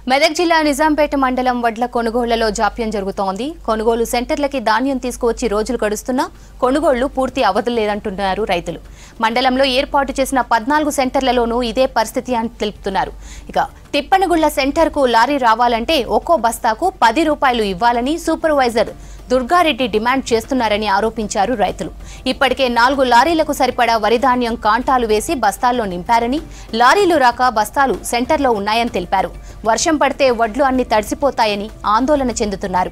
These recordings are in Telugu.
మెదక్ జిల్లా నిజాంపేట మండలం వడ్ల కొనుగోళ్లలో జాప్యం జరుగుతోంది కొనుగోలు సెంటర్లకి ధాన్యం తీసుకువచ్చి రోజులు గడుస్తున్నా కొనుగోళ్లు పూర్తి అవ్వలేదంటున్నారు రైతులు మండలంలో ఏర్పాటు చేసిన పద్నాలుగు సెంటర్లలోనూ ఇదే పరిస్థితి అని తెలుపుతున్నారు ఇక తిప్పనగుళ్ల సెంటర్కు లారీ రావాలంటే ఒక్కో బస్తాకు పది రూపాయలు ఇవ్వాలని సూపర్వైజర్ దుర్గారెడ్డి డిమాండ్ చేస్తున్నారని ఆరోపించారు రైతులు ఇప్పటికే నాలుగు లారీలకు సరిపడా వరి ధాన్యం కాంటాలు వేసి బస్తాల్లో నింపారని లారీలు రాక బస్తాలు సెంటర్లో ఉన్నాయని తెలిపారు వర్షం పడితే వడ్లు అన్ని తడిసిపోతాయని ఆందోళన చెందుతున్నారు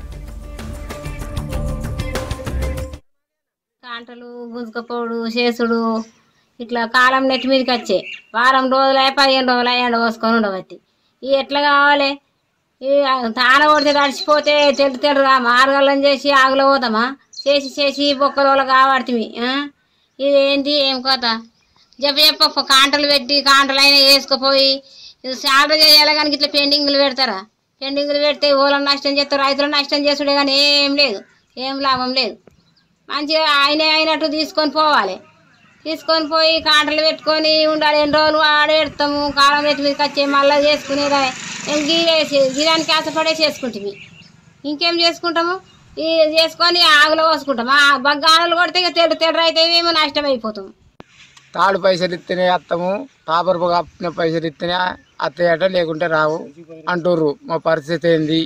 కాంటలు గుంజుకపోడు చేసుడు ఇట్లా కాలం నెట్టి మీదకి వచ్చే వారం రోజులు అయ్యి పదిహేను రోజులు అయ్యి ఎండ పోసుకొని ఉండబట్టి ఇవి ఎట్లా కావాలి ఈ తాన కొడితే తడిచిపోతే తెల్లు తెల్లుగా మార్గల్లం చేసి ఆగులో పోతామా చేసి చేసి బొక్కలు కావాడుతుంది ఇది ఏంటి ఏం కోత చెప్ప చెప్ప కాంటలు పెట్టి కాంటలు అయినా వేసుకుపోయి ఇది సాల్వ చేయాలి కానీ ఇట్లా పెండింగ్లు పెడతారా పెండింగ్లు పెడితే ఓలను నష్టం చేస్తారు రైతులను నష్టం చేసుడే కానీ ఏం లేదు ఏం లాభం లేదు మంచిగా ఆయనే అయినట్టు తీసుకొని పోవాలి తీసుకొని పోయి కాంటలు పెట్టుకొని ఉండాలి ఎన్ని రోజులు ఆడేడతాము కాలం పెట్టి మీదకి వచ్చే మళ్ళీ చేసుకునేదా గీరేసి గిరానికి ఆశపడే చేసుకుంటుంది ఇంకేం చేసుకుంటాము ఈ చేసుకొని ఆగులో పోసుకుంటాం ఆ బగ్గానలు కొడితే ఇక తెడు తెడ్ర అయితే మేము నష్టం అయిపోతాం తాడు పైసలు ఇస్తేనే వస్తాము టాపర్ కప్పిన పైసలు ఇస్తేనే అత్తయ్యట లేకుంటే రావు అంటుర్రు మా పరిస్థితి ఏంది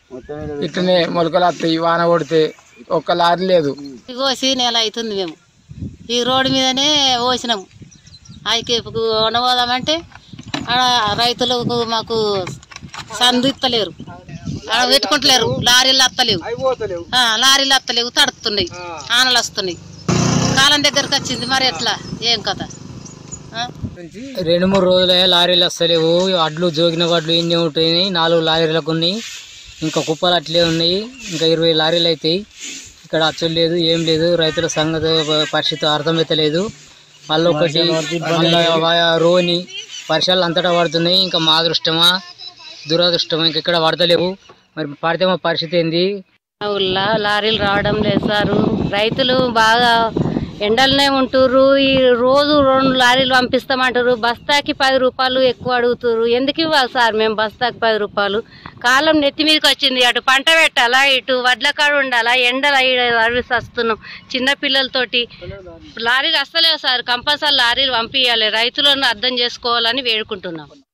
ఇట్లనే మొలకలు వస్తాయి వాన కొడితే ఒక్క లారీ లేదు కోసి నెల అవుతుంది మేము ఈ రోడ్డు మీదనే పోసినాము ఆయనకి ఉండబోదామంటే ఆడ రైతులకు మాకు సందు ఇస్తలేరు ఆడ పెట్టుకుంటలేరు లారీలు వస్తలేవు ఆ, లారీలు వస్తలేవు తడుతున్నాయి ఆనలు వస్తున్నాయి కాలం దగ్గరకు వచ్చింది మరి ఎట్లా ఏం కథ ఆ? రెండు మూడు రోజులే లారీలు వస్తలేవు అడ్లు జోగిన వడ్లు ఇన్ని ఉంటాయి నాలుగు లారీలకు ఉన్నాయి ఇంకా కుప్పలు అట్లే ఉన్నాయి ఇంకా ఇరవై లారీలు అవుతాయి ఇక్కడ అచ్చులు లేదు ఏం లేదు రైతుల సంగతి పరిస్థితి అర్థమవుతలేదు మళ్ళీ ఒకటి మళ్ళీ వా- రోని వర్షాలు అంతటా పడుతున్నాయి ఇంకా మా అదృష్టమా దురదృష్టమా ఇంకా ఇక్కడ పడతలేవు మరి పడితే మా పరిస్థితి ఏంది ఊళ్ళో లారీలు రావడం లేదు సారు రైతులు బాగా ఎండలనే ఉంటుర్రు ఈ రోజు రెండు లారీలు పంపిస్తామంటారు బస్తాకి పది రూపాయలు ఎక్కువ అడుగుతుర్రు ఎందుకు ఇవ్వాలి సార్ మేము బస్తాకి పది రూపాయలు కాలం నెత్తి మీదకి వచ్చింది అటు పంట పెట్టాలా ఇటు వడ్ల కాడ ఉండాలా ఎండలు సర్వీస్ వస్తున్నాం చిన్న పిల్లలతోటి లారీలు వస్తలేవు సార్ కంపల్సరీ లారీలు పంపించాలి రైతులను అర్థం చేసుకోవాలని వేడుకుంటున్నాం